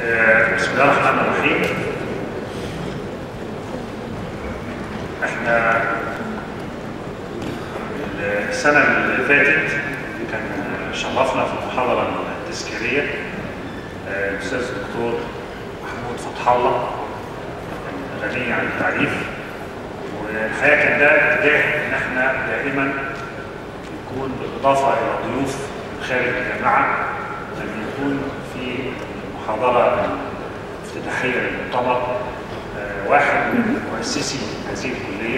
آه، بسم الله الرحمن الرحيم احنا السنة اللي فاتت كان شرفنا في المحاضرة التذكارية آه، الأستاذ الدكتور محمود فتح الله غني عن التعريف والحقيقة كان ده اتجاه إن احنا دائما يكون بالإضافة إلى ضيوف من خارج الجامعة أن يكون في المحاضرة الافتتاحية للمؤتمر آه، واحد من مؤسسي هذه الكلية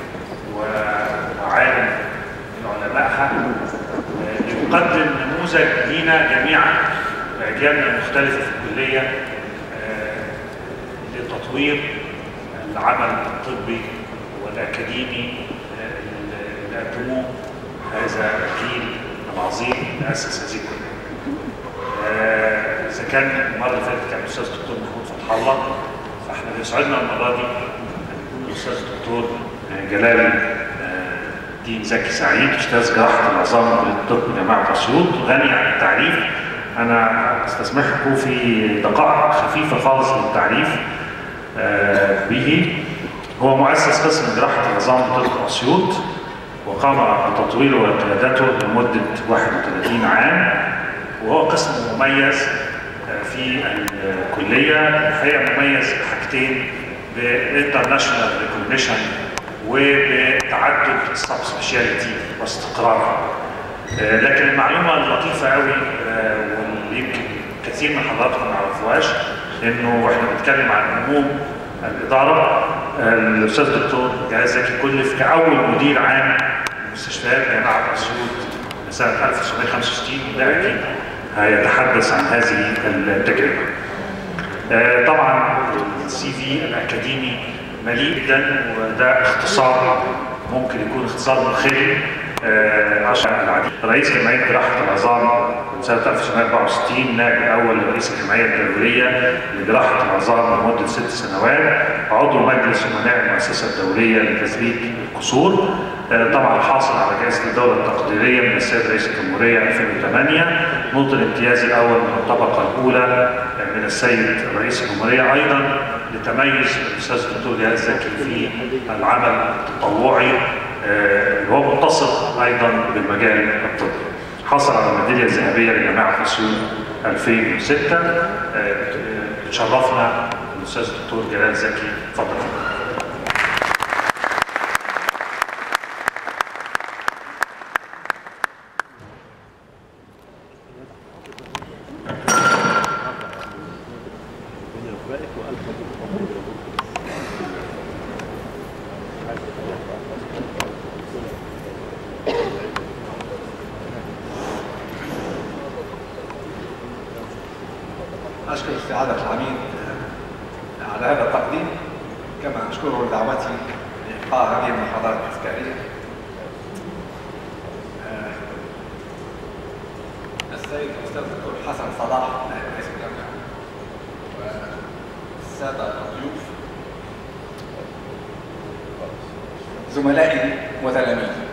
وعالم من علمائها آه، ليقدم نموذج لينا جميعا بأجيالنا المختلفة في الكلية آه، لتطوير العمل الطبي والأكاديمي آه، اللي قدموه هذا الجيل العظيم اللي أسس هذه الكلية. آه، إذا كان المرة اللي فاتت كان الأستاذ الدكتور محمود فتح الله فإحنا بيسعدنا المرة دي أن يكون الأستاذ الدكتور آه، جلال آه، الدين زكي سعيد أستاذ جراحة العظام بالطب جامعة أسيوط غني عن التعريف أنا أستسمحكم في دقائق خفيفة خالص للتعريف آه، به هو مؤسس قسم جراحة العظام بطب أسيوط وقام بتطويره وقيادته لمدة 31 عام وهو قسم مميز آه، في الكلية الحقيقة مميز بحاجتين بانترناشونال ريكوجنيشن وبتعدد السب سبيشاليتي واستقرار آه، لكن المعلومة اللطيفة قوي آه، واللي يمكن كثير من حضراتكم ما يعرفوهاش انه واحنا بنتكلم عن هموم الإدارة آه، الأستاذ الدكتور جهاز زكي كلف كأول مدير عام لمستشفيات جامعة أسيوط سنة 1965 ده أكيد هيتحدث عن هذه التجربة. آه، طبعا السي في الأكاديمي مليء جدا وده اختصار ممكن يكون اختصار مخل آه، عشان العديد رئيس جمعية جراحة العظام من سنة 1964 نائب الأول لرئيس الجمعية الدولية لجراحة العظام لمدة ست سنوات عضو مجلس أمناء المؤسسة الدولية لتثبيت القصور آه، طبعا حاصل على جائزة الدولة التقديرية من السيد رئيس الجمهورية 2008 نوط الامتياز الأول من الطبقة الأولى آه، من السيد رئيس الجمهورية أيضا لتميز الأستاذ الدكتور جهاز زكي في العمل التطوعي آه، اللي هو متصل أيضا بالمجال الطبي حصل على الميدالية الذهبية لجامعة أسيوط 2006 آه، تشرفنا الأستاذ الدكتور جلال زكي اتفضل أشكر سعادة العميد على هذا التقديم كما أشكره لدعوتي لإلقاء هذه المحاضرة التذكارية آه، السيد الأستاذ الدكتور حسن صلاح نائب رئيس الجامعة والسادة الضيوف زملائي وتلاميذي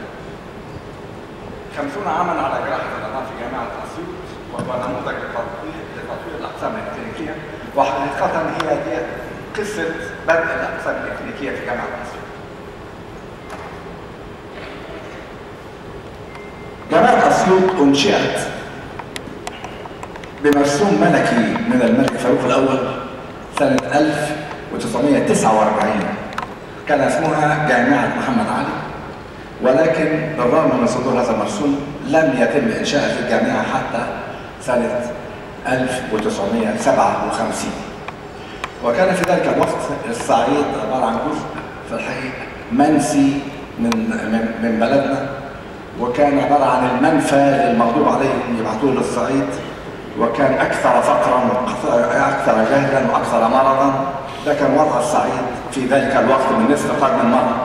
خمسون عاما على جراحة العظام في جامعة أسيوط وهو نموذج لتطوير لتطوير الأقسام الإكلينيكية وحقيقة هي دي قصة بدء الأقسام الإكلينيكية في جامعة أسيوط. جامعة أسيوط أنشئت بمرسوم ملكي من الملك فاروق الأول سنة 1949 كان اسمها جامعة محمد علي ولكن بالرغم من صدور هذا المرسوم لم يتم إنشاء في الجامعة حتى سنة 1957 وكان في ذلك الوقت الصعيد عبارة عن جزء في الحقيقة منسي من من من بلدنا وكان عبارة عن المنفى المغضوب عليهم يبعثوه للصعيد وكان أكثر فقرا وأكثر جهلا وأكثر مرضا ده كان وضع الصعيد في ذلك الوقت من نصف قرن المرض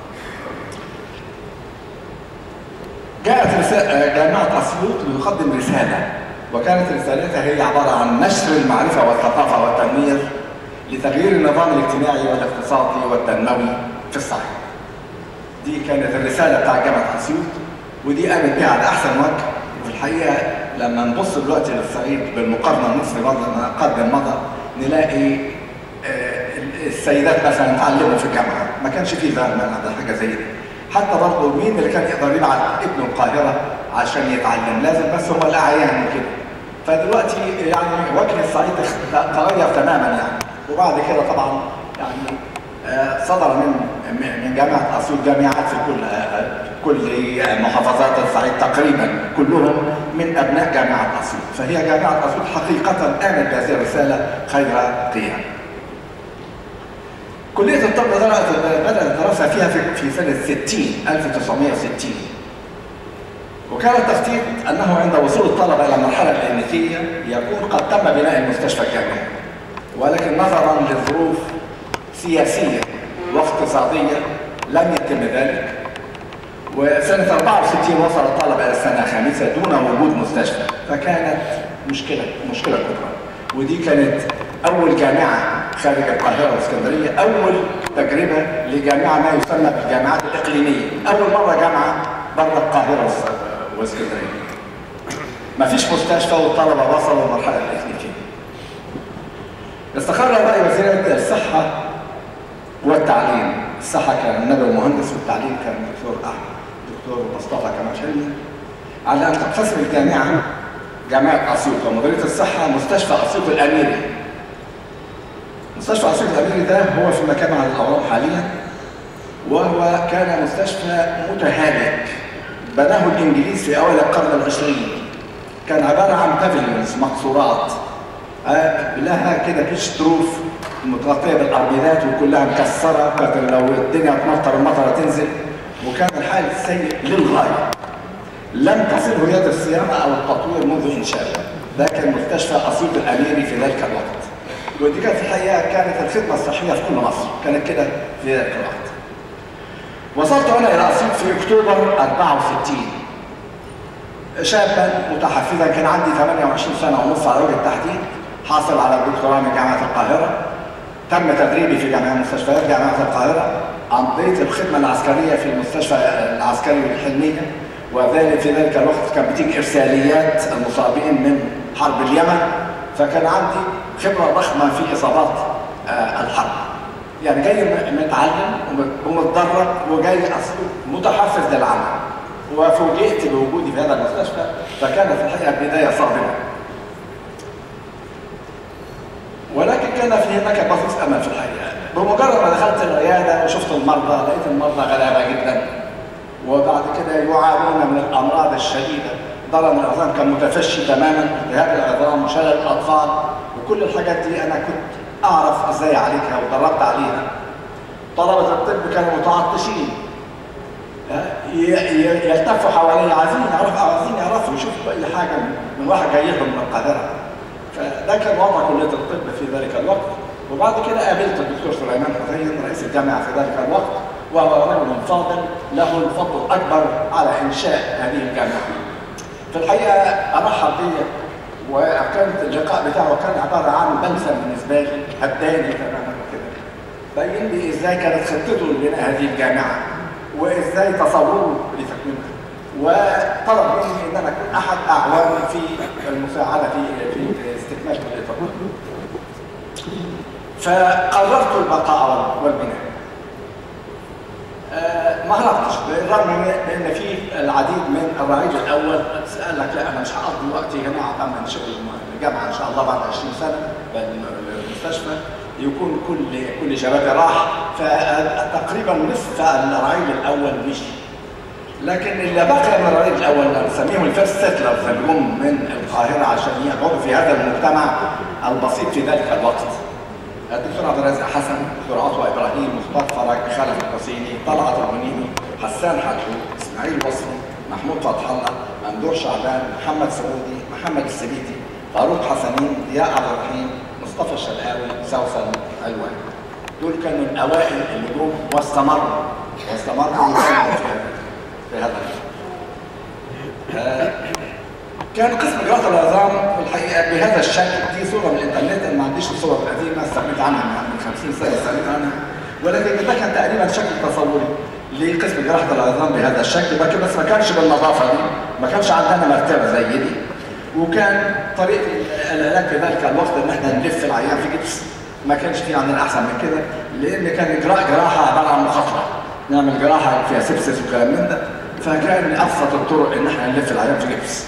جاءت رسالة جامعة أسيوط لتقدم رسالة وكانت رسالتها هي عبارة عن نشر المعرفة والثقافة والتنوير لتغيير النظام الاجتماعي والاقتصادي والتنموي في الصعيد. دي كانت الرسالة بتاع جامعة أسيوط ودي قامت بها على أحسن وجه وفي الحقيقة لما نبص دلوقتي للصعيد بالمقارنة مصر مضى قدم مضى نلاقي آه، السيدات مثلا اتعلموا في الجامعه ما كانش فيه ظاهر منع ده حاجه زي دي حتى برضه مين اللي كان يقدر يبعت ابنه القاهره عشان يتعلم لازم بس هم الاعيان وكده فدلوقتي يعني وجه الصعيد اخ- تغير تماما يعني وبعد كده طبعا يعني آه، صدر من من جامعه اسيوط جامعات في كل آه، كل محافظات الصعيد تقريبا كلهم من ابناء جامعه اسيوط فهي جامعه اسيوط حقيقه قامت بهذه الرساله خير قيام. كليه الطب بدات بدات الدراسه فيها في في سنه 60 1960 وكان التخطيط انه عند وصول الطلبه الى المرحله الكلينيكيه يكون قد تم بناء المستشفى الجامعي ولكن نظرا لظروف سياسيه واقتصاديه لم يتم ذلك وسنة 64 وصل الطلبة إلى السنة الخامسة دون وجود مستشفى فكانت مشكلة مشكلة كبرى ودي كانت أول جامعة خارج القاهرة والإسكندرية أول تجربة لجامعة ما يسمى بالجامعات الإقليمية أول مرة جامعة بره القاهرة والس- والإسكندرية ما فيش مستشفى والطلبة وصلوا للمرحلة الإكلينيكية استقر رأي وزير الصحة والتعليم الصحة كان النبي المهندس والتعليم كان الدكتور أحمد الدكتور مصطفى كمال حلمي على أن تقتسم الجامعة جامعة أسيوط ومديرية الصحة مستشفى أسيوط الأميري مستشفى أسيوط الأميري ده هو في مكان على الأورام حاليا وهو كان مستشفى متهالك بناه الإنجليز في أوائل القرن العشرين كان عبارة عن بافيليونز مقصورات آه، لها كده بيش تروف متغطيه بالاربيدات وكلها مكسره كانت لو الدنيا تمطر المطره تنزل وكان الحال سيء للغايه لم تصله يد الصيانه او التطوير منذ انشائه ده كان مستشفى اسيوط الاميري في ذلك الوقت ودي كانت في الحقيقه كانت الخدمه الصحيه في كل مصر كانت كده في ذلك الوقت وصلت انا الى اسيوط في اكتوبر 64 شابا متحفزا كان عندي 28 سنه ونص على وجه التحديد حاصل على الدكتوراه من جامعه القاهره تم تدريبي في جامعه مستشفيات جامعه القاهره امضيت الخدمه العسكريه في المستشفى العسكري الحلميه وذلك في ذلك الوقت كان بتيجي ارساليات المصابين من حرب اليمن فكان عندي خبره ضخمه في اصابات آه، الحرب يعني جاي م- متعلم وم- ومتدرب وجاي أصل متحفز للعمل وفوجئت بوجودي في هذا المستشفى فكانت في الحقيقه بدايه صادمه ولكن كان في هناك بصيص امل في الحقيقه بمجرد ما دخلت العياده وشفت المرضى لقيت المرضى غلابه جدا وبعد كده يعانون من الامراض الشديده ضرر العظام كان متفشي تماما التهاب العظام وشلل الاطفال وكل الحاجات دي انا كنت اعرف ازاي اعالجها ودربت عليها طلبه الطب كانوا متعطشين ي- ي- يلتفوا حوالي عايزين يعرفوا عايزين يعرفوا يشوفوا اي حاجه من واحد جاي لهم من القاهره فده كان وضع كليه الطب في ذلك الوقت وبعد كده قابلت الدكتور سليمان حسين رئيس الجامعه في ذلك الوقت وهو رجل فاضل له الفضل الاكبر على انشاء هذه الجامعه. في الحقيقه ارحب بي وكانت اللقاء بتاعه كان عباره عن بلسم بالنسبه لي هداني تماما كده. بين لي ازاي كانت خطته لبناء هذه الجامعه وازاي تصوره لتكوينها وطلب مني ان انا اكون احد اعوانه في المساعده في في استكمال كليه الطب فقررت البقاء والبناء آه، ما هربتش بالرغم من ان في العديد من الرعيل الاول قال لك لا انا مش هقضي وقتي هنا اعمل شغل الجامعه ان شاء الله بعد 20 سنه بالمستشفى يكون كل كل شبابي راح فتقريبا نصف الرعيل الاول مشي لكن اللي بقي من الرعيل الاول نسميهم الفيرست سيتلرز اللي جم من القاهره عشان يقعدوا في هذا المجتمع البسيط في ذلك الوقت الدكتور عبد الرازق حسن دكتور عطوة ابراهيم مختار فرج خالد الحسيني طلعت الغنيمي حسان حلحو اسماعيل وصفي محمود فتح الله ممدوح شعبان محمد سعودي محمد السبيتي فاروق حسنين ضياء عبد الرحيم مصطفى الشرقاوي سوسن الوان دول كانوا الاوائل اللي جم واستمروا واستمروا في هذا في هذا آه، كان قسم جراحة العظام في الحقيقة بهذا الشكل دي صورة من الإنترنت أنا ما عنديش الصور القديمة استغنيت عنها من 50 سنة استغنيت عنها ولكن ده كان تقريبا شكل تصوري لقسم جراحة العظام بهذا الشكل لكن بس ما كانش بالنظافة دي ما كانش عندنا مرتبة زي دي وكان طريقة العلاج في ذلك الوقت ان احنا نلف العيان في جبس ما كانش في عندنا احسن من كده لان كان اجراء جراحه عباره عن مخاطره نعمل جراحه فيها سبسس وكلام من ده فكان ابسط الطرق ان احنا نلف العيان في جبس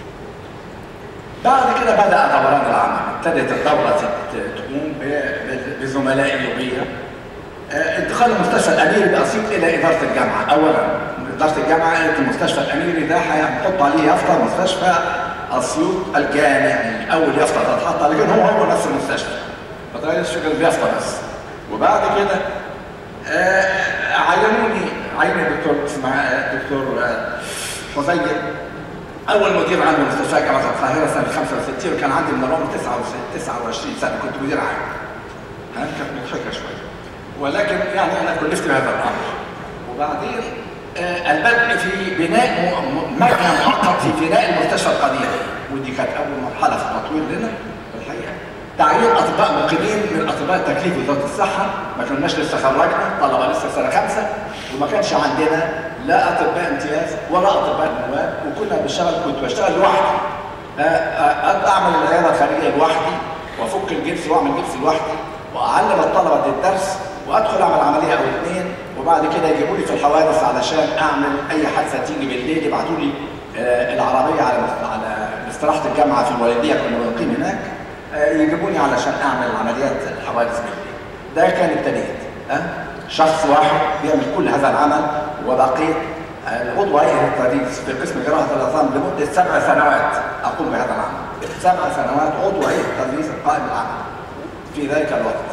بعد كده بدا دوران العمل ابتدت الدوره تقوم بزملاء يوبيه انتقال المستشفى الاميري باسيوط الى اداره الجامعه اولا اداره الجامعه قالت المستشفى الاميري ده هنحط عليه يافطه مستشفى اسيوط الجامعي اول يافطه تتحط عليه لكن هو هو نفس المستشفى ما تغيرش فكره اليافطه بس وبعد كده آه عينوني عين الدكتور اسمع الدكتور حسين اول مدير عام لمستشفى جامعه القاهره سنه 65 وكان عندي من العمر 29 سنه كنت مدير عام كانت مضحكه شويه ولكن يعني انا كلفت بهذا الامر وبعدين آه البدء في بناء مبنى مؤقت في بناء المستشفى القديم ودي كانت اول مرحله في التطوير لنا في الحقيقه تعيين اطباء مقيمين من اطباء تكليف وزاره الصحه ما كناش لسه خرجنا طلبه لسه سنه خمسه وما كانش عندنا لا اطباء امتياز ولا اطباء نواب وكنا بنشتغل كنت بشتغل لوحدي آه اعمل العياده الخارجيه لوحدي وافك الجبس واعمل جبس لوحدي واعلم الطلبه الدرس وادخل اعمل عمليه او اثنين وبعد كده يجيبوا لي في الحوادث علشان اعمل اي حادثه تيجي بالليل يبعتوا لي آه العربيه على على استراحه الجامعه في الوالديه كنا بنقيم هناك آه يجيبوني علشان اعمل عمليات الحوادث بالليل ده كان ابتديت أه؟ شخص واحد بيعمل كل هذا العمل وبقيت العضو هيئه التدريس في قسم جراحه العظام لمده سبع سنوات اقوم بهذا العمل سبع سنوات عضو هيئه التدريس القائم بالعمل في ذلك الوقت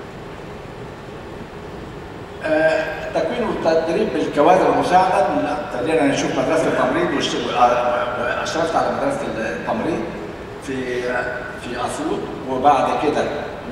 آه تكوين والتدريب بالكوادر المساعده ابتدينا نشوف مدرسه التمريض واشرفت على مدرسه التمريض في في اسيوط وبعد كده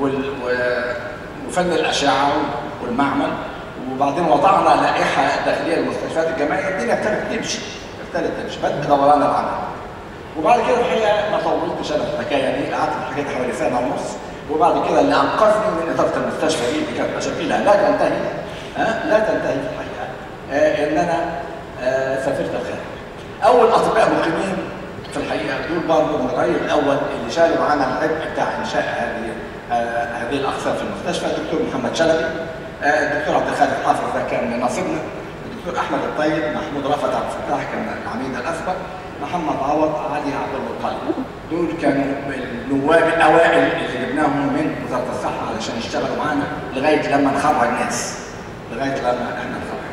وفن الاشعه والمعمل وبعدين وضعنا لائحه داخليه للمستشفيات الجامعيه الدنيا ابتدت تمشي ابتدت تمشي بدأ دوران العمل وبعد كده الحقيقه ما طولتش انا في الحكايه دي قعدت في الحكايه حوالي سنه ونص وبعد كده اللي انقذني من اداره المستشفى دي اللي كانت مشاكلها لا تنتهي أه؟ لا تنتهي في الحقيقه أه ان انا أه سافرت الخارج اول اطباء مقيمين في الحقيقه دول برضه من الرأي الاول اللي شالوا معانا العبء بتاع انشاء هذه هذه الاقسام في المستشفى الدكتور محمد شلبي الدكتور عبد الخالق حافظ ده كان من نصيبنا الدكتور احمد الطيب محمود رفعت عبد الفتاح كان العميد الاسبق محمد عوض علي عبد المطلب دول كانوا النواب الاوائل اللي جبناهم من وزاره الصحه علشان يشتغلوا معانا لغايه لما نخرج ناس لغايه لما احنا نخرج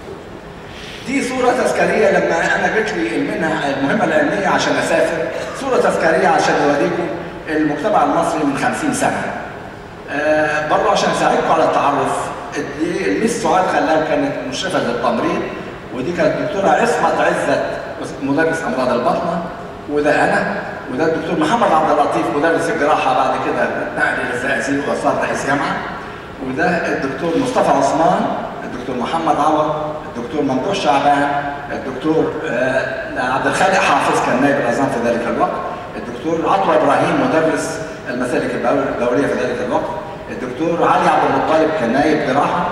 دي صورة تذكارية لما أنا جت لي المنحة المهمة العلمية عشان أسافر صورة تذكارية عشان أوريكم المجتمع المصري من 50 سنة آه برضه عشان أساعدكم على التعرف الميس سعاد خلاها كانت مشرفة للتمريض ودي كانت الدكتورة عصمت عزت مدرس أمراض البطنة وده أنا وده الدكتور محمد عبد اللطيف مدرس الجراحة بعد كده نقل إلى الزقازيق وصار رئيس جامعة وده الدكتور مصطفى عثمان الدكتور محمد عوض الدكتور ممدوح شعبان الدكتور عبد الخالق حافظ كان نائب العظام في ذلك الوقت الدكتور عطوة ابراهيم مدرس المسالك الدوليه في ذلك الوقت الدكتور علي عبد المطلب كان نائب جراحه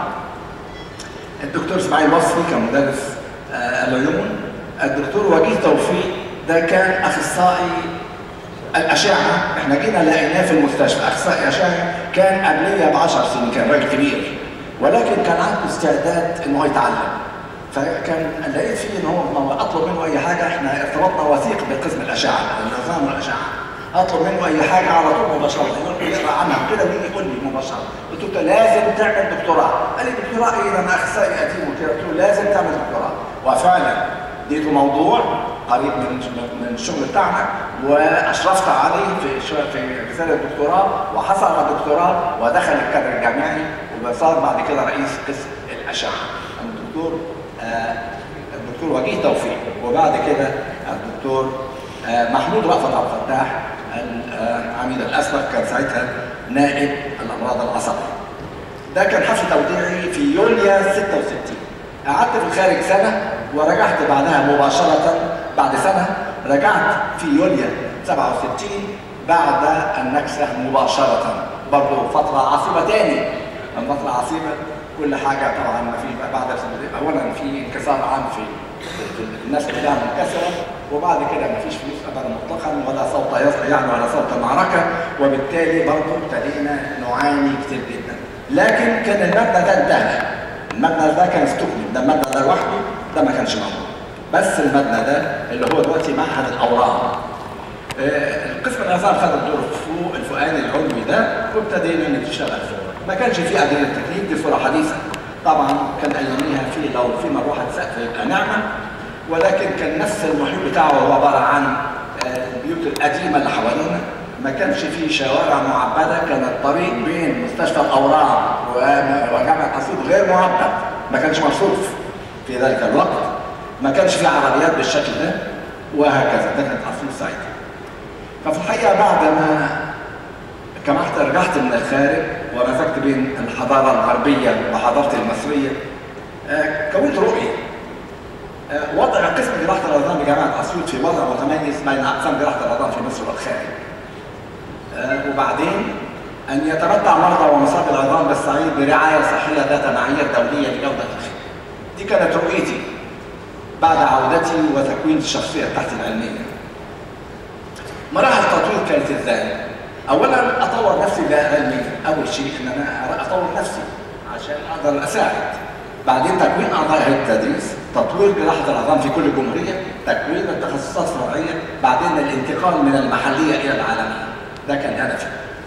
الدكتور اسماعيل وصفي كان مدرس العيون الدكتور وجيه توفيق ده كان اخصائي الاشعه احنا جينا لقيناه في المستشفى اخصائي اشعه كان قبليه ب 10 سنين كان راجل كبير ولكن كان عنده استعداد ان هو يتعلم فكان لقيت فيه ان هو ما اطلب منه اي حاجه احنا ارتبطنا وثيق بقسم الاشعه النظام والاشعه اطلب منه اي حاجه على طول مباشره يقول لي يقرا عنها كده ويجي يقول لي مباشره قلت له لازم تعمل دكتوراه قال لي دكتوراه ايه انا اخصائي قديم وكده قلت له لازم تعمل دكتوراه وفعلا اديته موضوع قريب من من الشغل بتاعنا واشرفت عليه في في رساله الدكتوراه وحصل على الدكتوراه ودخل الكادر الجامعي وصار بعد كده رئيس قسم الاشعه الدكتور آه الدكتور وجيه توفيق وبعد كده الدكتور آه محمود رأفت عبد الفتاح العميد الاسبق كان ساعتها نائب الامراض العصبيه ده كان حفل توديعي في يوليو 66 قعدت في الخارج سنه ورجعت بعدها مباشره بعد سنه رجعت في يوليو 67 بعد النكسه مباشره برضه فتره عصيبه تاني فتره عصيبه كل حاجه طبعا ما في بعد اولا في انكسار عام في الناس كلها منكسره وبعد كده مفيش فلوس ابدا مطلقا ولا صوت يصل يعني ولا صوت معركه وبالتالي برضه ابتدينا نعاني كتير جدا لكن كان المبنى ده انتهى المبنى ده كان استكمل ده المبنى ده لوحده ده ما كانش موجود بس المبنى ده اللي هو دلوقتي معهد الاورام آه، القسم الازهر خد الدور فوق الفوقاني العلوي ده وابتدينا نشتغل فوق ما كانش في اجهزه تكييف دي صوره حديثه طبعا كان اياميها في لو في مروحه سقف يبقى نعمه ولكن كان نفس المحيط بتاعه هو عباره عن آه، البيوت القديمه اللي حوالينا ما كانش فيه شوارع معبده كان الطريق بين مستشفى الاورام و- وجامعه اسيوط غير معبد ما كانش مصروف في ذلك الوقت ما كانش فيه عربيات بالشكل ده وهكذا ده كانت اسيوط ساعتها ففي الحقيقه بعد ما كما رجعت من الخارج ومسكت بين الحضاره الغربيه وحضارتي المصريه آه، كونت رؤيه آه، وضع قسم جراحه العظام بجامعه اسيوط في وضع متميز بين اقسام جراحه العظام في مصر والخارج آه، وبعدين ان يتمتع مرضى ومصاب العظام بالصعيد برعايه صحيه ذات معايير دوليه لجوده الخدمه دي كانت رؤيتي بعد عودتي وتكوين الشخصيه بتاعتي العلميه مراحل التطوير كانت ازاي؟ اولا اطور نفسي علميا، اول شيء ان انا اطور نفسي عشان اقدر اساعد. بعدين تكوين اعضاء هيئه التدريس، تطوير جراحه العظام في كل جمهوريه، تكوين التخصصات الفرعيه، بعدين الانتقال من المحليه الى العالميه. ده كان هدفي.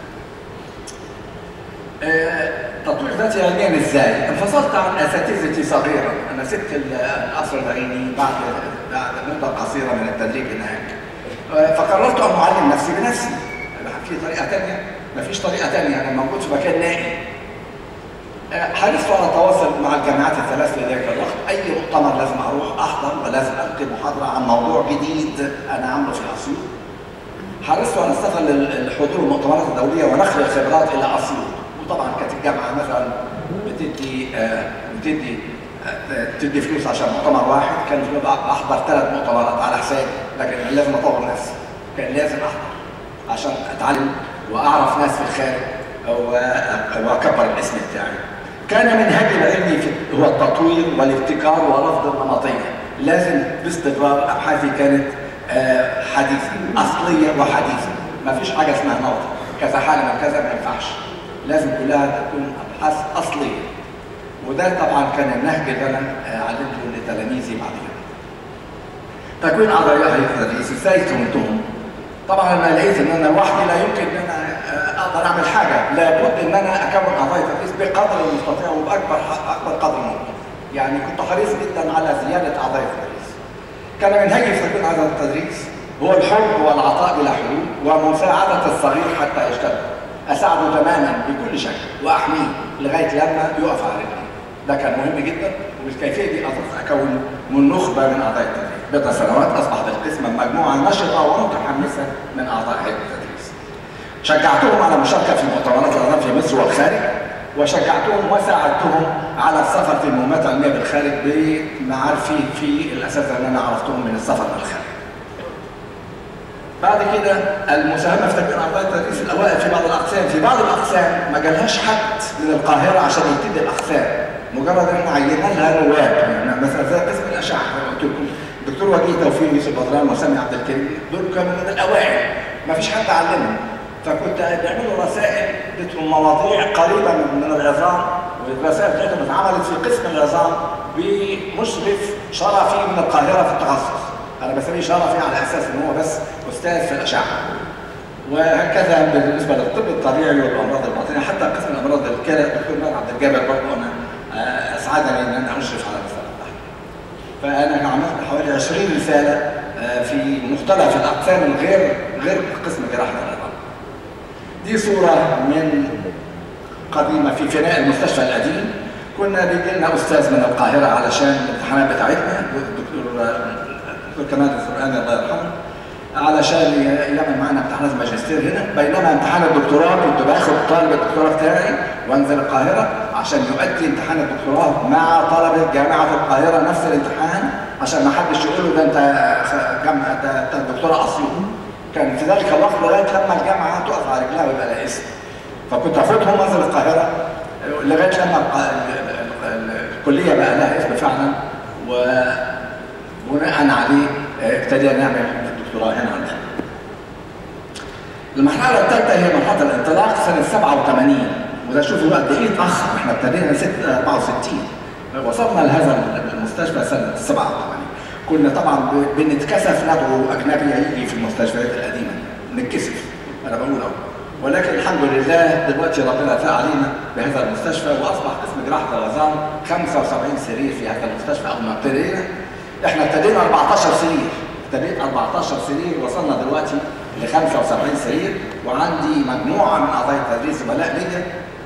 آه، تطوير ذاتي علميا ازاي؟ انفصلت عن اساتذتي صغيرا، انا سبت القصر العيني بعد بعد مده قصيره من التدريب هناك. فقررت ان اعلم نفسي بنفسي في طريقه ثانيه مفيش طريقه ثانيه انا موجود في مكان نائي حرصت على التواصل مع الجامعات الثلاث في ذلك الوقت اي مؤتمر لازم اروح احضر ولازم القي محاضره عن موضوع جديد انا عامله في اسيوط حرصت على السفر للحضور المؤتمرات الدوليه ونقل الخبرات الى اسيوط وطبعا كانت الجامعه مثلا بتدي آه، بتدي آه، تدي فلوس عشان مؤتمر واحد كان احضر ثلاث مؤتمرات على حسابي لكن كان لازم اطور نفسي كان لازم احضر عشان اتعلم واعرف ناس في الخارج و- واكبر الاسم بتاعي كان منهجي العلمي في- هو التطوير والابتكار ورفض النمطيه لازم باستمرار ابحاثي كانت آه، حديثه اصليه وحديثه ما فيش حاجه اسمها نمط كذا حاله من كذا ما ينفعش لازم كلها تكون ابحاث اصليه وده طبعا كان النهج اللي انا آه، علمته لتلاميذي بعد كده تكوين اعضاء هيئه التدريس ازاي كونتهم طبعا انا لقيت ان انا لوحدي لا يمكن ان انا آه، اقدر اعمل حاجه لابد ان انا اكون اعضاء التدريس بقدر المستطاع وباكبر اكبر قدر ممكن يعني كنت حريص جدا على زياده اعضاء التدريس كان منهجي في تكوين اعضاء التدريس هو الحب والعطاء بلا حدود ومساعده الصغير حتى يشتغل اساعده تماما بكل شكل واحميه لغايه لما يقف على رجليه ده كان مهم جدا وبالكيفيه دي قدرت اكون من نخبه من اعضاء التدريس بضع سنوات اصبح بالقسم مجموعه نشطه ومتحمسه من اعضاء هيئه التدريس شجعتهم على المشاركه في مؤتمرات العلم في مصر والخارج وشجعتهم وساعدتهم على السفر في المهمات العلميه بالخارج بمعارفي في الاساتذه اللي انا عرفتهم من السفر بالخارج. بعد كده المساهمه في تكوين اعضاء التدريس الاوائل في بعض الاقسام، في بعض الاقسام ما جالهاش حد من القاهره عشان يبتدي الاقسام، مجرد ان احنا عينا لها نواب يعني مثلا زي قسم الاشعه زي ما قلت لكم الدكتور وجيه توفيق يوسف بدران وسامي عبد الكريم دول كانوا من الاوائل ما فيش حد علمهم فكنت بيعملوا رسائل اديتهم مواضيع قريبه من من العظام والرسائل بتاعتهم اتعملت في قسم العظام بمشرف شرفي من القاهره في التخصص انا بسميه شرفي على اساس ان هو بس استاذ في الاشعه وهكذا بالنسبه للطب الطبيعي والامراض الباطنيه حتى قسم الامراض الكلى الدكتور مال عبد الجابر برضه انا آه، اسعدني ان انا اشرف على الرساله بتاعته. فانا عملت حوالي 20 رساله آه، في مختلف الاقسام الغير غير قسم جراحه العظام. دي صوره من قديمه في فناء المستشفى القديم كنا بيجي لنا استاذ من القاهره علشان الامتحانات بتاعتنا الدكتور الدكتور كمال الفرقاني الله يرحمه علشان يعمل معانا امتحانات ماجستير هنا بينما امتحان الدكتوراه كنت باخد طالب الدكتوراه بتاعي وانزل القاهره عشان يؤدي امتحان الدكتوراه مع طلبه جامعه القاهره نفس الامتحان عشان ما حدش يقول له ده انت جامعه ده انت الدكتوراه اسيوط كان في ذلك الوقت لغايه لما الجامعه تقف على رجلها ويبقى لها اسم فكنت اخدهم وانزل القاهره لغايه لما الق- ال- ال- ال- الكليه بقى لها اسم فعلا وبناء عليه آه، ابتدينا نعمل الدكتوراه هنا عندنا. المرحلة الثالثة هي مرحلة الانطلاق سنة 87 وده شوفوا قد ايه اتأخر احنا ابتدينا سنة 64 وصلنا لهذا المستشفى سنة 87 كنا طبعا ب- بنتكسف ندعو أجنبي يجي في المستشفيات القديمة نتكسف أنا بقول أهو ولكن الحمد لله دلوقتي ربنا فاق علينا بهذا المستشفى واصبح قسم جراحه العظام 75 سرير في هذا المستشفى اول ما ابتدينا احنا ابتدينا 14 سرير ابتديت 14 سرير وصلنا دلوقتي ل 75 سرير وعندي مجموعه من اعضاء التدريس زملاء ليا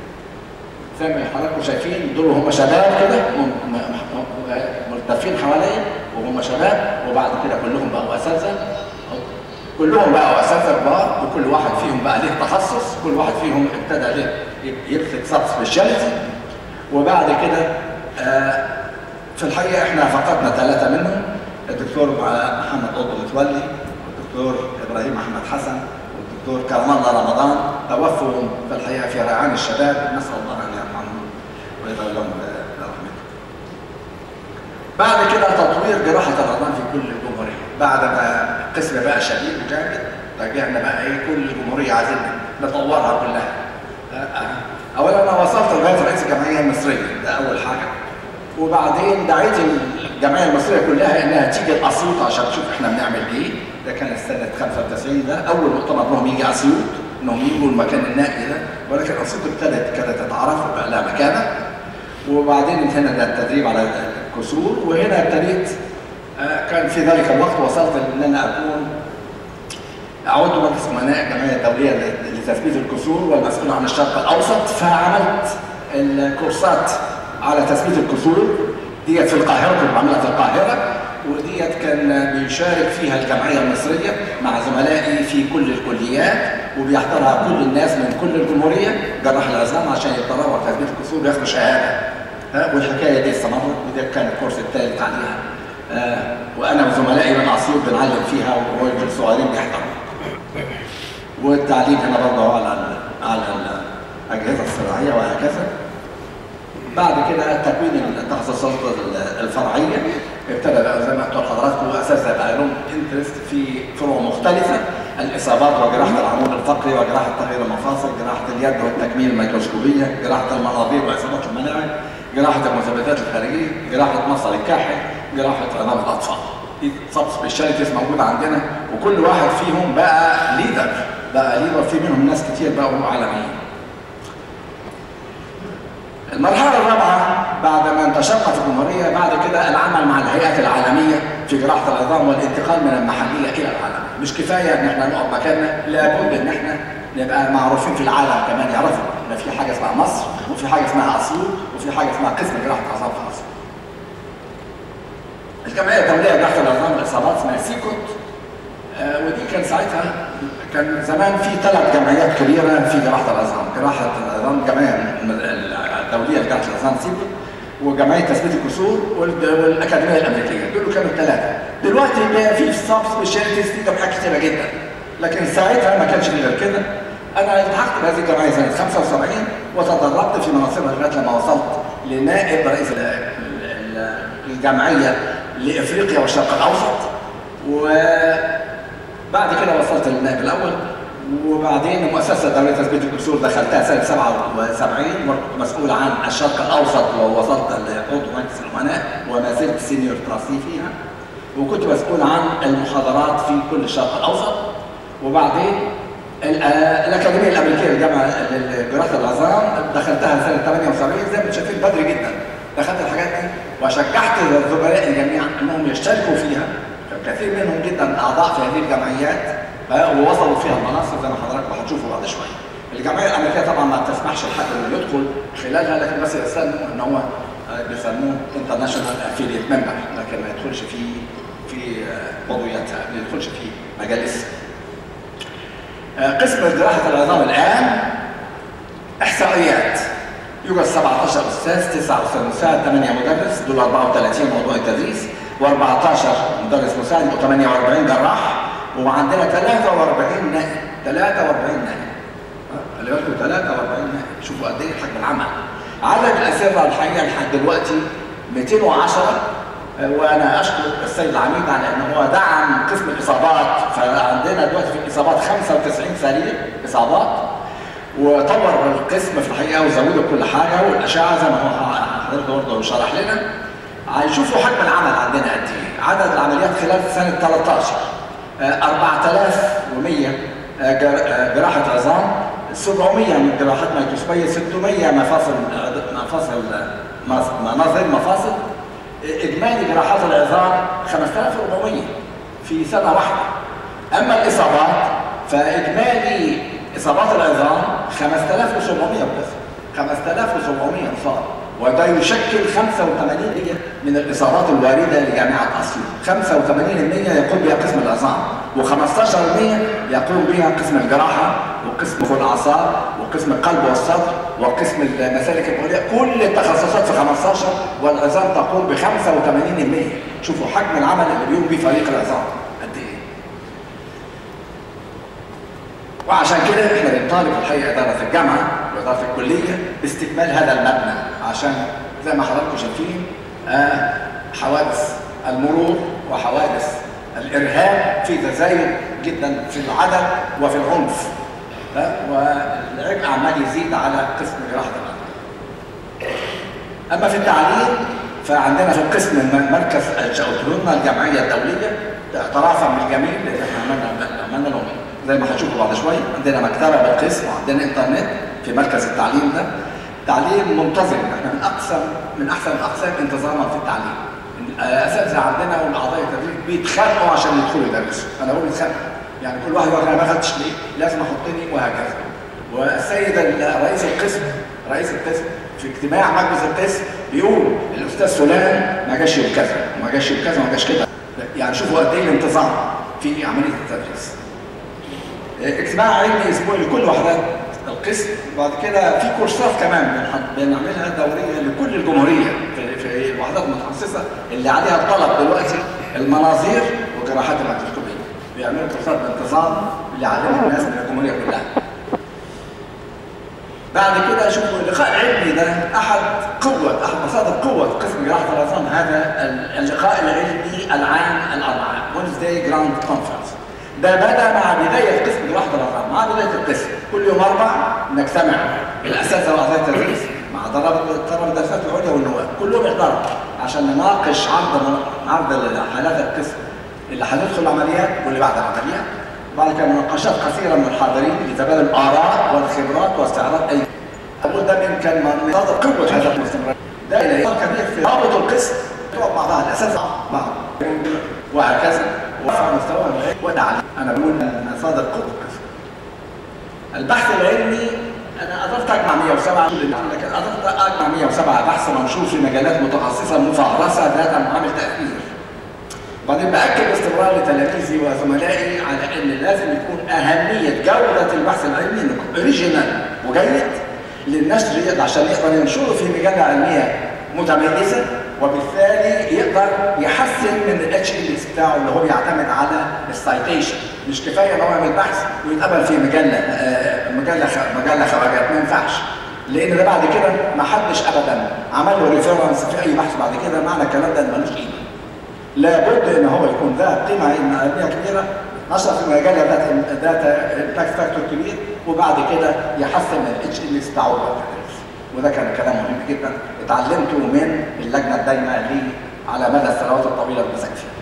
زي ما حضراتكم شايفين دول هم شباب كده م- م- م- ملتفين حواليا وهم شباب وبعد كده كلهم بقوا اساتذه كلهم بقوا اساتذه كبار وكل واحد فيهم بقى ليه تخصص كل واحد فيهم ابتدى ليه يمسك سب سبيشاليتي وبعد كده آه، في الحقيقه احنا فقدنا ثلاثه منهم الدكتور محمد قطب متولي والدكتور ابراهيم محمد حسن والدكتور كرم الله رمضان توفوا في الحقيقه في ريعان الشباب نسال الله ان يرحمهم ويتولهم برحمته. بعد كده تطوير جراحه العظام في كل الجمهوريه بعد ما قسم بقى شديد وجامد رجعنا بقى ايه كل الجمهوريه عايزين نطورها كلها آه، آه. اولا انا وصلت لغايه رئيس الجمعيه المصريه ده اول حاجه وبعدين دعيت الجمعيه المصريه كلها انها تيجي الاسيوط عشان تشوف احنا بنعمل ايه ده كان سنه 95 ده اول مؤتمر لهم يجي اسيوط انهم يجوا المكان النائي ده ولكن اسيوط ابتدت كانت تتعرف وبقى لها مكانه وبعدين انتهينا ده التدريب على الكسور وهنا ابتديت آه، كان في ذلك الوقت وصلت ان انا اكون عضو مجلس امناء الجمعيه الدوليه لتثبيت الكسور والمسؤول عن الشرق الاوسط فعملت الكورسات على تثبيت الكسور ديت في القاهره كنت بعملها في القاهره وديت كان بيشارك فيها الجمعيه المصريه مع زملائي في كل الكليات وبيحضرها كل الناس من كل الجمهوريه جراح العظام عشان يتدربوا على تثبيت الكسور وياخدوا شهاده ها، والحكايه دي استمرت وده كان الكورس الثالث عليها آه، وانا وزملائي من اسيوط بنعلم فيها والصغيرين بيحضروا والتعليم هنا برضه على ال- على الاجهزه الصناعيه وهكذا بعد كده تكوين التخصصات الفرعيه ابتدى بقى زي ما قلت لحضراتكم اساسا بقى لهم انترست في فروع مختلفه الاصابات وجراحه العمود الفقري وجراحه تغيير المفاصل جراحه اليد والتكميم الميكروسكوبيه جراحه المناظير واصابات المناعم جراحه المثبتات الخارجيه جراحه مفصل الكاحل جراحه عظام الاطفال دي سب سبيشاليتيز موجوده عندنا وكل واحد فيهم بقى ليدر بقى ليدر في منهم ناس كتير بقوا عالميين المرحلة الرابعة بعد ما انتشرنا في الجمهورية بعد كده العمل مع الهيئات العالمية في جراحة العظام والانتقال من المحلية إلى العالم مش كفاية إن احنا نقعد مكاننا لابد إن احنا نبقى معروفين في العالم كمان يعرفوا إن في حاجة اسمها مصر وفي حاجة اسمها أسيوط وفي حاجة اسمها قسم جراحة العظام في مصر. الجمعية الدولية لجراحة العظام والإصابات اسمها سيكوت آه، ودي كان ساعتها كان زمان في ثلاث جمعيات كبيره في جراحه العظام، جراحه العظام الجمعيه الدوليه لجراحه العظام سيبل وجمعيه تثبيت الكسور والد- والاكاديميه الامريكيه، دول كانوا الثلاثه. دلوقتي بقى في سب سبيشاليتيز في جمعيات كثيره جدا. لكن ساعتها ما كانش غير كده. انا التحقت بهذه الجمعيه سنه 75 وتدربت في مناصبها لغايه لما وصلت لنائب رئيس ال- ال- ال- الجمعيه لافريقيا والشرق الاوسط و بعد كده وصلت للنائب الاول وبعدين المؤسسه الدوليه لتثبيت الكسور دخلتها سنه 77 وكنت مسؤول عن الشرق الاوسط ووصلت لعضو مجلس الامناء وما زلت سينيور تراسي فيها وكنت مسؤول عن المحاضرات في كل الشرق الاوسط وبعدين ال- آه، الاكاديميه الامريكيه للجامعه لجراحه العظام دخلتها سنه 78 زي ما انتم شايفين بدري جدا دخلت الحاجات دي وشجعت زملائي جميعا انهم يشتركوا فيها كثير منهم جدا اعضاء في هذه الجمعيات آه، ووصلوا فيها المناصب زي ما حضراتكم هتشوفوا بعد شويه. الجمعيه الامريكيه طبعا ما بتسمحش لحد انه يدخل خلالها لكن بس يستنوا ان هو آه، بيسموه انترناشونال افيليت ممبر لكن ما يدخلش في في آه، عضويتها ما يدخلش في مجالسها. آه، قسم جراحه العظام الان احصائيات يوجد 17 استاذ 9 استاذ مساعد 8 مدرس دول 34 موضوع التدريس و14 مدرس مساعد يبقوا 48 جراح وعندنا 43 نائب 43 نائب ها، خلي بالكم 43 نائب شوفوا قد ايه حجم العمل عدد الاسره الحقيقه لحد دلوقتي 210 وانا اشكر السيد العميد على ان هو دعم قسم الاصابات فعندنا دلوقتي في الاصابات 95 سرير اصابات وطور القسم في الحقيقه وزودوا كل حاجه والاشعه زي ما هو حضرتك برضه شرح لنا هيشوفوا حجم العمل عندنا قد ايه عدد العمليات خلال سنه 13 آه، 4100 آه، جر- آه، جراحه عظام 700 من جراحات ميكروسكوبيه 600 مفاصل مفاصل مناظر مفاصل اجمالي جراحات العظام 5400 في سنه واحده اما الاصابات فاجمالي اصابات العظام 5700 بس 5700 اصابه وده يشكل 85% من الاصابات الوارده لجامعه اسيوط 85% يقوم بها قسم العظام و15% يقوم بها قسم الجراحه وقسم الاعصاب وقسم القلب والصدر وقسم المسالك البوليه كل التخصصات في 15 والعظام تقوم ب 85% شوفوا حجم العمل اللي بيقوم به فريق العظام قد ايه وعشان كده احنا بنطالب الحقيقه اداره الجامعه واداره الكليه باستكمال هذا المبنى عشان زي ما حضراتكم شايفين آه، حوادث المرور وحوادث الارهاب في تزايد جدا في العدد وفي العنف آه، والعبء عمال يزيد على قسم جراحه العظام. اما في التعليم فعندنا في القسم الم- مركز الجاوترونا الجمعيه الدوليه اعترافا بالجميع لان احنا عملنا عملنا لهم زي ما هتشوفوا بعد شويه عندنا مكتبه بالقسم وعندنا انترنت في مركز التعليم ده تعليم منتظم احنا من اقسم من احسن الاقسام انتظاما في التعليم الاساتذه عندنا والاعضاء التدريب بيتخانقوا عشان يدخلوا يدرسوا انا بقول يتخانقوا يعني كل واحد يقول انا ما خدتش ليه لازم احطني وهكذا والسيد ال- رئيس القسم رئيس القسم في اجتماع مجلس القسم بيقول الاستاذ فلان ما جاش يوم كذا وما جاش يوم كذا وما جاش كده يعني شوفوا قد ايه الانتظام في عمليه التدريس اجتماع علمي اسبوعي لكل وحدات القسم وبعد كده في كورسات كمان بنح- بنعملها دوريه لكل الجمهوريه في, في الوحدات المتخصصه اللي عليها الطلب دلوقتي المناظير وجراحات الميكروسكوبيه بيعملوا كورسات بانتظام ليعلموا الناس من الجمهوريه كلها بعد كده شوفوا اللقاء العلمي ده احد قوه احد مصادر قوه قسم جراحه العظام هذا ال- اللقاء العلمي العام الاربعاء وينزداي جراند كونفرنس ده بدا مع بدايه قسم جراحه العظام مع بدايه القسم كل يوم اربع نجتمع الاساتذه واعضاء التدريس مع طلبه طلبه الدراسات العليا والنواب كلهم يحضروا عشان نناقش عرض عرض حالات القسم اللي هتدخل العمليات واللي بعد العمليات بعد كده مناقشات كثيره من الحاضرين لتبادل الاراء والخبرات واستعراض اي اقول ده من كان من مصادر قوه هذا الاستمرار ده الى كبير في رابط القسم تقعد مع بعض الاساتذه مع بعض وهكذا وفي مستوى العلم ودعم انا بقول من مصادر قوه القسم البحث العلمي انا قدرت اجمع 107 لكن قدرت اجمع 107 بحث منشور في مجالات متخصصه مفهرسه ذات معامل تاثير وبعدين باكد باستمرار لتلاميذي وزملائي على ان لازم يكون اهميه جوده البحث العلمي انه يكون اوريجينال وجيد للنشر يقدر- عشان يقدر ينشره في مجله علميه متميزه وبالتالي يقدر يحسن من الاتش ال بتاعه اللي هو بيعتمد على السايتيشن مش كفايه ان هو يعمل بحث ويتقبل في مجله آه، مجله خ- مجله خواجات ما ينفعش لان ده بعد كده ما حدش ابدا عمل له ريفيرنس في اي بحث بعد كده معنى الكلام ده إن ملوش قيمه لابد ان هو يكون ذا قيمه علميه كبيره نشر في مجله ذات ذات امباكت فاكتور كبير وبعد كده يحسن الاتش ال بتاعه بعد كده. وده كان كلام مهم جدا اتعلمته من اللجنه الدايمه لي على مدى السنوات الطويله اللي مسك فيها.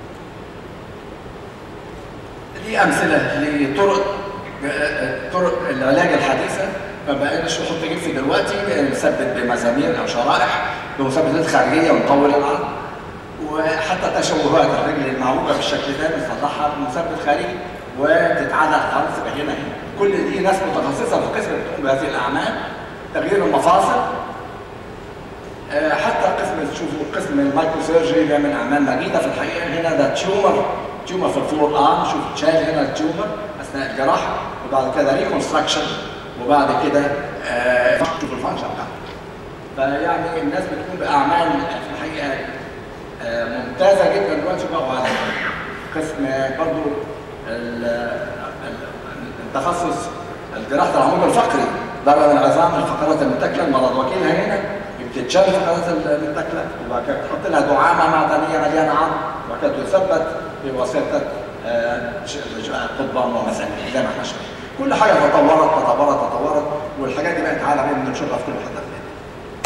دي امثله لطرق طرق العلاج الحديثه ما بقاش نحط جبس دلوقتي نثبت بمسامير او شرائح بمثبتات خارجيه ونطول العظم وحتى تشوهات الرجل المعوجه بالشكل ده بنصلحها بمثبت خارجي وتتعلق خالص يبقى هنا هنا كل دي ناس متخصصه في قسم بتقوم بهذه الاعمال تغيير المفاصل آه، حتى قسم تشوفوا قسم المايكرو سيرجري بيعمل اعمال مجيده في الحقيقه هنا ده تيومر تيومر في الفور ارم شوف تشال هنا التيومر اثناء الجراحه وبعد كده ريكونستراكشن وبعد كده آه، شوف الفانكشن بتاعته فيعني الناس بتقوم باعمال في الحقيقه آه، ممتازه جدا دلوقتي بقوا على قسم برضو ال- ال- التخصص الجراحه العمود الفقري ضرر العظام الفقرات المتاكله المرض وكيلها هنا وتتشال في قناه الدكله وبعد كده تحط لها دعامه معدنيه مليانه عظم وبعد كده تثبت بواسطه آه، ش- ش- قضبان ومسامير زي ما احنا شايفين كل حاجه تطورت تطورت تطورت والحاجات دي بقت عالميه بنشوفها في كل حته في الدنيا.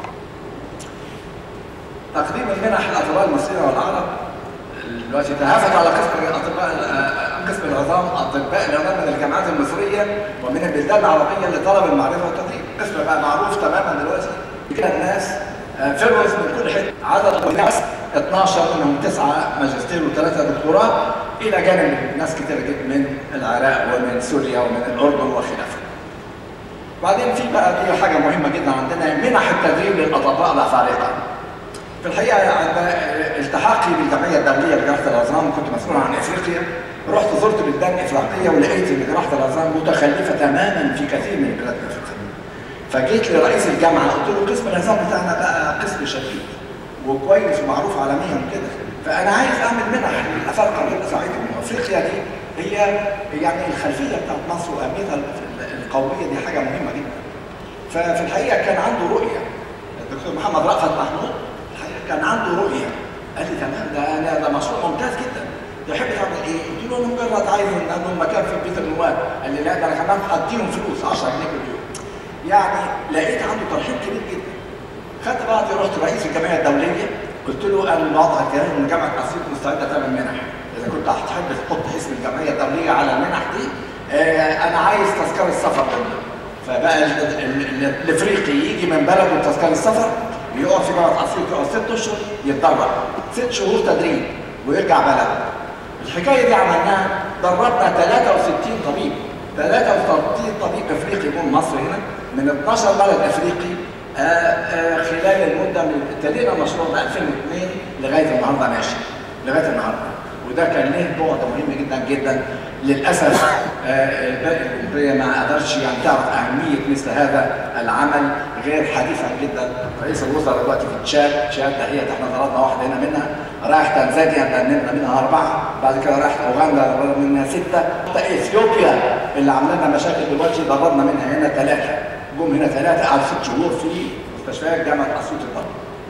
تقديم المنح للاطباء المصريين والعرب دلوقتي تهافت على قسم الاطباء آه، قسم العظام اطباء العظام من الجامعات المصريه ومن البلدان العربيه لطلب المعرفه والتدريب قسم بقى معروف تماما دلوقتي كده الناس فيروز من كل حته عدد الناس 12 منهم تسعه ماجستير وثلاثه دكتوراه الى جانب ناس كتير جدا من العراق ومن سوريا ومن الاردن وخلافه. بعدين في بقى دي حاجه مهمه جدا عندنا منح التدريب للاطباء الافارقه. في الحقيقه عند التحاقي بالجمعيه الدوليه لجراحه العظام كنت مسؤول عن افريقيا رحت زرت بلدان افريقيه ولقيت ان جراحه العظام متخلفه تماما في كثير من البلاد الافريقيه. فجيت لرئيس الجامعه قلت له قسم العظام بتاعنا بقى قسم شديد وكويس ومعروف عالميا كده فانا عايز اعمل منح للافارقه والاصعيد من افريقيا دي هي يعني الخلفيه بتاعت مصر واهميتها القوميه دي حاجه مهمه جدا. ففي الحقيقه كان عنده رؤيه الدكتور محمد رأفت محمود الحقيقه كان عنده رؤيه قال لي تمام ده انا ده مشروع ممتاز جدا تحب تعمل ايه؟ قلت له انا مجرد عايز ان انا مكان في بيت النواب قال لي لا ده انا كمان هديهم فلوس 10 جنيه كل يوم يعني لقيت عنده ترحيب كبير جدا خدت بعضي رحت رئيس الجمعيه الدوليه قلت له انا الوضع كان ان جامعه اسيوط مستعده تعمل منح اذا كنت هتحب تحط اسم الجمعيه الدوليه على المنح دي آه انا عايز تذكره السفر منه فبقى ال- ال- ال- الافريقي يجي من بلده بتذكره السفر يقعد في جامعه اسيوط يقعد ست اشهر يتدرب ست شهور تدريب ويرجع بلده الحكايه دي عملناها دربنا 63 طبيب 33 طبيب افريقي من مصر هنا من 12 بلد افريقي آه، آه، خلال المده من ابتدينا المشروع ب 2002 لغايه النهارده ماشي لغايه النهارده وده كان له بعد مهم جدا جدا للاسف آه، الباقي الجمهوريه ما قدرش يعني تعرف اهميه مثل هذا العمل غير حديثا جدا رئيس الوزراء دلوقتي في تشاد تشاد دهيت احنا ضربنا واحده هنا منها رايح تنزانيا دنمنا منها اربعه بعد كده رايح اوغندا ضربنا منها سته حتى اثيوبيا اللي عامله لنا مشاكل دلوقتي ضربنا منها هنا ثلاثه جم هنا ثلاثه قعدوا ست شهور في مستشفيات جامعه اسيوط الضرب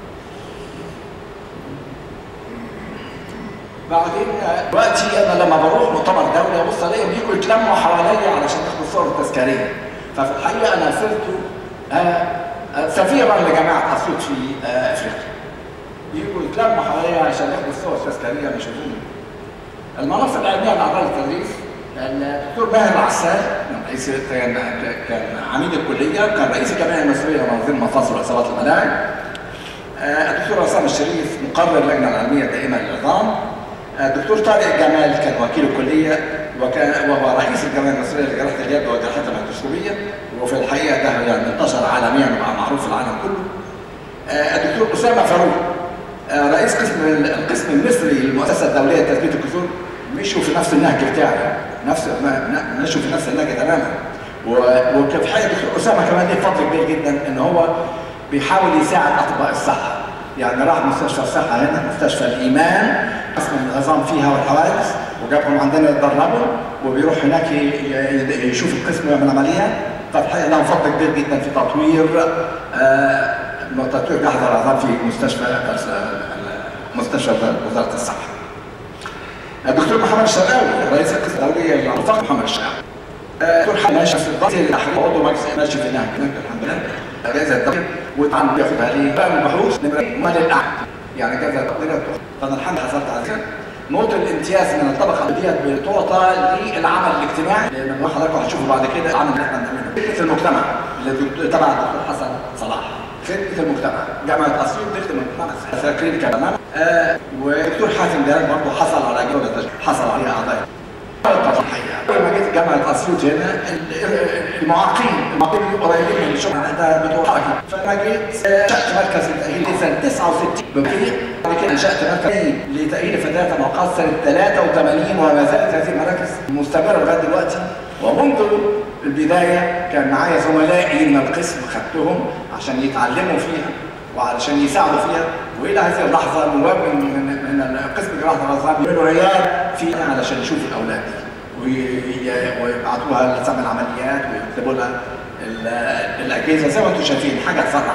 بعدين دلوقتي انا لما بروح مؤتمر دولي ابص الاقيهم بيجوا يتلموا حواليا علشان ياخدوا الصور التذكاريه ففي الحقيقه انا صرت آه، آه، سفيرا لجامعه اسيوط في آه، افريقيا يجوا يتلموا حواليا عشان ياخدوا الصور التذكاريه يشوفوني المناصب العلميه اللي اعطاها التدريس الدكتور ماهر العسال كان رئيس كان كان عميد الكليه كان رئيس الجمعيه المصريه لمنظمه المفاصل واصابات الملاعب آه، الدكتور عصام الشريف مقرر اللجنه العلميه الدائمه للعظام آه، الدكتور طارق جمال كان وكيل الكليه وكان وهو رئيس الجمعيه المصريه لجراحه اليد والجراحات الميكروسكوبيه وفي الحقيقه ده يعني انتشر عالميا وبقى معروف في العالم كله آه، الدكتور اسامه فاروق آه، رئيس قسم القسم المصري للمؤسسه الدوليه لتثبيت الكسور مشوا في نفس النهج بتاعي نفس ما- ن- مشوا في نفس النهج تماما و- وكان في حقيقه الدكتور اسامه كمان ليه فضل كبير جدا ان هو بيحاول يساعد اطباء الصحه يعني راح مستشفى الصحه هنا مستشفى الايمان قسم العظام فيها والحوادث وجابهم عندنا يتدربوا وبيروح هناك ي- ي- يشوف القسم ويعمل عمليات فالحقيقه له فضل كبير جدا في تطوير آه، تطوير جراحه العظام في مستشفى مستشفى وزاره الصحه. الدكتور محمد الشرقاوي رئيس القسم الدولي للعلاقات محمد الشرقاوي. دكتور حمد ماشي في الضغط التحرير عضو مجلس ماشي في النهج هناك الحمد لله. جائزه الدولة وطبعا بياخدها ليه بقى البحوث نمره مال الاعلى يعني جائزه الدولة فانا الحمد لله حصلت على كده. نقطة الامتياز من الطبقة ديت بتعطى للعمل الاجتماعي لأن حضراتكم هتشوفوا بعد كده العمل اللي احنا بنعمله. خدمة المجتمع اللي تبع الدكتور حسن صلاح. خدمة المجتمع جامعة أسيوط تخدم المجتمع فاكرين كمان آه ودكتور حاتم ديان برضه حصل على جودة حصل عليها أعضاء الحقيقة أول ما جيت جامعة أسيوط هنا ال- المعاقين المعاقين اللي قريبين من الشغل ده بتوع حركة فأنا جيت آه، أنشأت مركز التأهيل سنة 69 ببريق بعد كده أنشأت مركز لتأهيل فتيات الموقعات سنة 83 وما زالت هذه المراكز مستمرة لغاية دلوقتي ومنذ البداية كان معايا زملائي من القسم خدتهم عشان يتعلموا فيها وعلشان يساعدوا فيها والى هذه اللحظه نواب من من من قسم جراحه العظام يعملوا عيال فيها علشان يشوفوا الاولاد دي وي- ويبعتوها لسمع العمليات ويكتبوا لها ال- الاجهزه زي ما انتم شايفين حاجه تفرح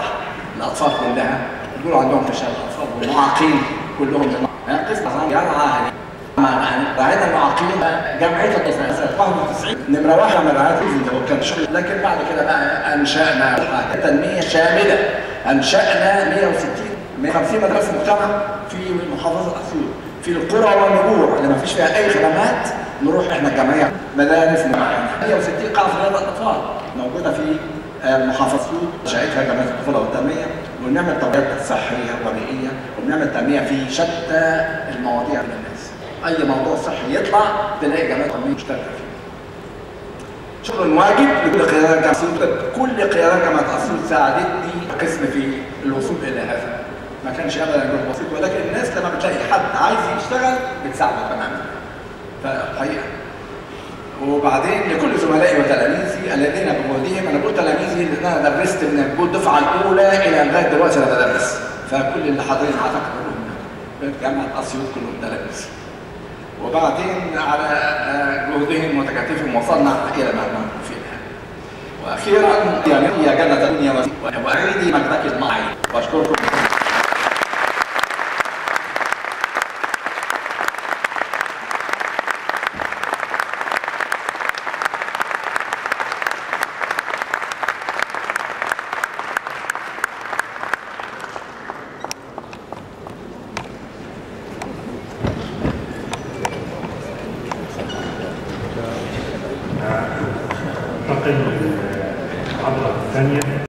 الاطفال كلها يقولوا عندهم فشل الاطفال والمعاقين كلهم قسم جامعه راعينا المعاقين جمعيه التصنيع سنه 91 نمره واحد من رعايه وكان شغل لكن بعد كده بقى انشانا تنميه شامله انشانا 160 150 مدرسه مجتمع في محافظه اسيوط في القرى والنجوع اللي ما فيش فيها اي خدمات نروح احنا الجمعيه مدارس معينه 160 قاعه رياضه الاطفال موجوده في محافظه شقتها جمعيه الطفوله والتنميه ونعمل توجيهات صحيه وبيئيه وبنعمل تنميه في شتى المواضيع للناس اي موضوع صحي يطلع تلاقي جمعيه التنميه مشتركه فيه شكر واجب لكل قيادات جامعه اسيوط كل قيادات جامعه اسيوط ساعدتني قسم في الوصول الى هذا ما كانش ابدا جهد بسيط ولكن الناس لما بتلاقي حد عايز يشتغل بتساعده تماما فحقيقه وبعدين لكل زملائي وتلاميذي الذين بجهودهم انا بقول تلاميذي لان انا درست من الدفعه الاولى الى لغايه دلوقتي انا بدرس فكل اللي حاضرين اعتقد كلهم جامعه اسيوط كلهم تلاميذ وبعدين على جهدهم وتكاتفهم وصلنا الى ما نحن فيه الان واخيرا يعني يا جنه الدنيا واعيدي مجدك معي واشكركم انتقل للمحاضرة الثانية